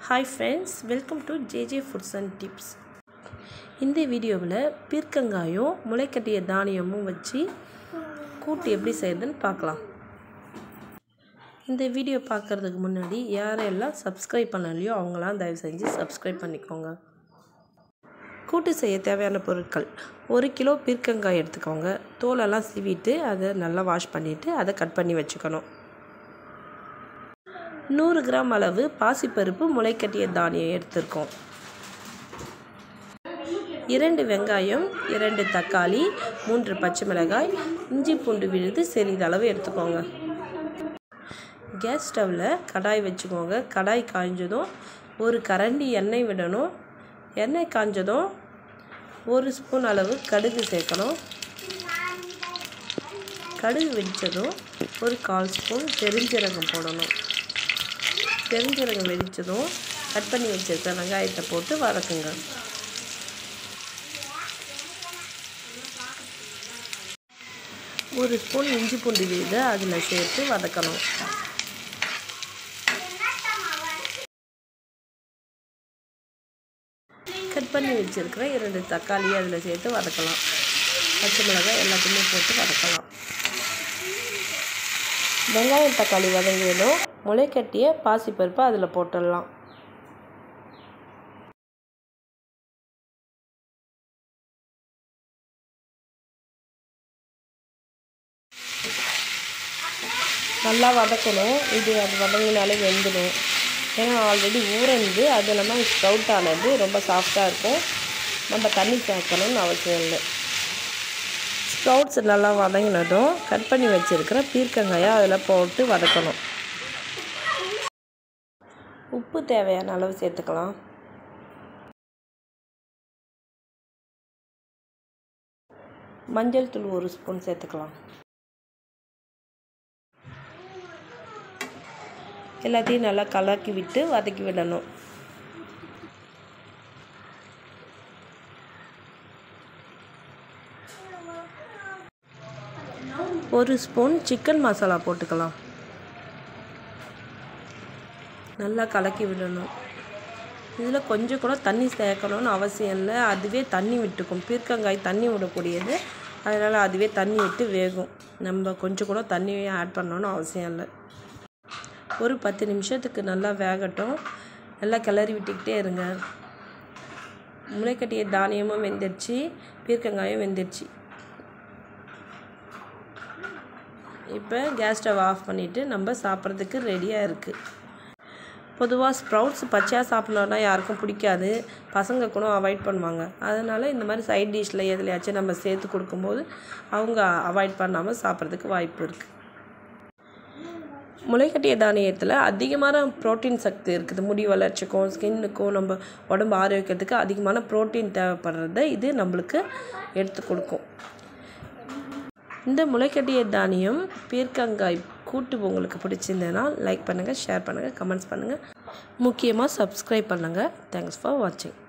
hi friends welcome to JJ foods and tips இந்த வீடியோவில் பீர்க்கங்காயும் முளைக்கட்டிய தானியமும் வச்சு கூட்டு எப்படி செய்யுதுன்னு பார்க்கலாம் இந்த வீடியோ பார்க்குறதுக்கு முன்னாடி யாரெல்லாம் சப்ஸ்கிரைப் பண்ணலையோ அவங்களாம் தயவு செஞ்சு சப்ஸ்கிரைப் பண்ணிக்கோங்க கூட்டு செய்ய தேவையான பொருட்கள் ஒரு கிலோ பீர்க்கங்காய் எடுத்துக்கோங்க தோலெல்லாம் சீவிட்டு அதை நல்லா வாஷ் பண்ணிவிட்டு அதை கட் பண்ணி வச்சுக்கணும் நூறு கிராம் அளவு பாசிப்பருப்பு முளைக்கட்டிய தானியம் எடுத்திருக்கோம் இரண்டு வெங்காயம் இரண்டு தக்காளி மூன்று பச்சை மிளகாய் இஞ்சி பூண்டு விழுது சிறிதளவு எடுத்துக்கோங்க கேஸ் ஸ்டவ்வில் கடாய் வச்சுக்கோங்க கடாய் காய்ஞ்சதும் ஒரு கரண்டி எண்ணெய் விடணும் எண்ணெய் காய்ஞ்சதும் ஒரு ஸ்பூன் அளவு கடுகு சேர்க்கணும் கடுகு வெடித்ததும் ஒரு கால் ஸ்பூன் பெருஞ்சீரகம் போடணும் பெருஞ்சீரகம் வெடித்ததும் கட் பண்ணி வச்சுருக்க வெங்காயத்தை போட்டு வதக்குங்க ஒரு ஸ்பூன் இஞ்சி பூண்டு விழுது அதில் சேர்த்து வதக்கணும் கட் பண்ணி வச்சுருக்கிற இரண்டு தக்காளி அதில் சேர்த்து வதக்கலாம் பச்சை மிளகாய் எல்லாத்தையுமே போட்டு வதக்கலாம் வெங்காயம் தக்காளி வதங்கியதும் முளைக்கட்டிய பாசிப்பருப்பு அதில் போட்டுடலாம் நல்லா வதக்கணும் இது அது வதங்கினாலே வெந்துடும் ஏன்னா ஆல்ரெடி ஊறந்து அது இல்லாமல் ஸ்ப்ரவுட் ஆனது ரொம்ப சாஃப்டாக இருக்கும் நம்ம தண்ணி சேர்க்கணும்னு அவசியம் இல்லை ஸ்ப்ரவுட்ஸ் நல்லா வதங்கினதும் கட் பண்ணி வச்சுருக்கிற பீர்க்கங்காயை அதில் போட்டு வதக்கணும் உப்பு தேவையான அளவு சேர்த்துக்கலாம் மஞ்சள் தூள் ஒரு ஸ்பூன் சேர்த்துக்கலாம் எல்லாத்தையும் நல்லா கலக்கி விட்டு வதக்கி விடணும் ஒரு ஸ்பூன் சிக்கன் மசாலா போட்டுக்கலாம் நல்லா கலக்கி விடணும் இதில் கொஞ்சம் கூட தண்ணி சேர்க்கணும்னு அவசியம் இல்லை அதுவே தண்ணி விட்டுக்கும் பீர்க்கங்காய் தண்ணி விடக்கூடியது அதனால் அதுவே தண்ணி விட்டு வேகும் நம்ம கொஞ்சம் கூட தண்ணியே ஆட் பண்ணணும்னு அவசியம் இல்லை ஒரு பத்து நிமிஷத்துக்கு நல்லா வேகட்டும் நல்லா கிளறி விட்டுக்கிட்டே இருங்க முளைக்கட்டிய தானியமும் வெந்துடுச்சு பீர்க்கங்காயும் வெந்துடுச்சு இப்போ கேஸ் ஸ்டவ் ஆஃப் பண்ணிவிட்டு நம்ம சாப்பிட்றதுக்கு ரெடியாக இருக்குது பொதுவாக ஸ்ப்ரவுட்ஸ் பச்சையாக சாப்பிட்ணுன்னா யாருக்கும் பிடிக்காது பசங்க கூட அவாய்ட் பண்ணுவாங்க அதனால் இந்த மாதிரி சைட் டிஷ்ஷில் எதுலையாச்சும் நம்ம சேர்த்து கொடுக்கும்போது அவங்க அவாய்ட் பண்ணாமல் சாப்பிட்றதுக்கு வாய்ப்பு இருக்குது முளைக்கட்டிய தானியத்தில் அதிகமான ப்ரோட்டீன் சக்தி இருக்குது முடி வளர்ச்சிக்கும் ஸ்கின்னுக்கும் நம்ம உடம்பு ஆரோக்கியத்துக்கு அதிகமான ப்ரோட்டீன் தேவைப்படுறத இது நம்மளுக்கு எடுத்து கொடுக்கும் இந்த முளைக்கட்டிய தானியம் பீர்க்கங்காய் கூட்டு உங்களுக்கு பிடிச்சிருந்ததுன்னா லைக் பண்ணுங்கள் ஷேர் பண்ணுங்கள் கமெண்ட்ஸ் பண்ணுங்கள் முக்கியமாக சப்ஸ்கிரைப் பண்ணுங்கள் தேங்க்ஸ் ஃபார் வாட்சிங்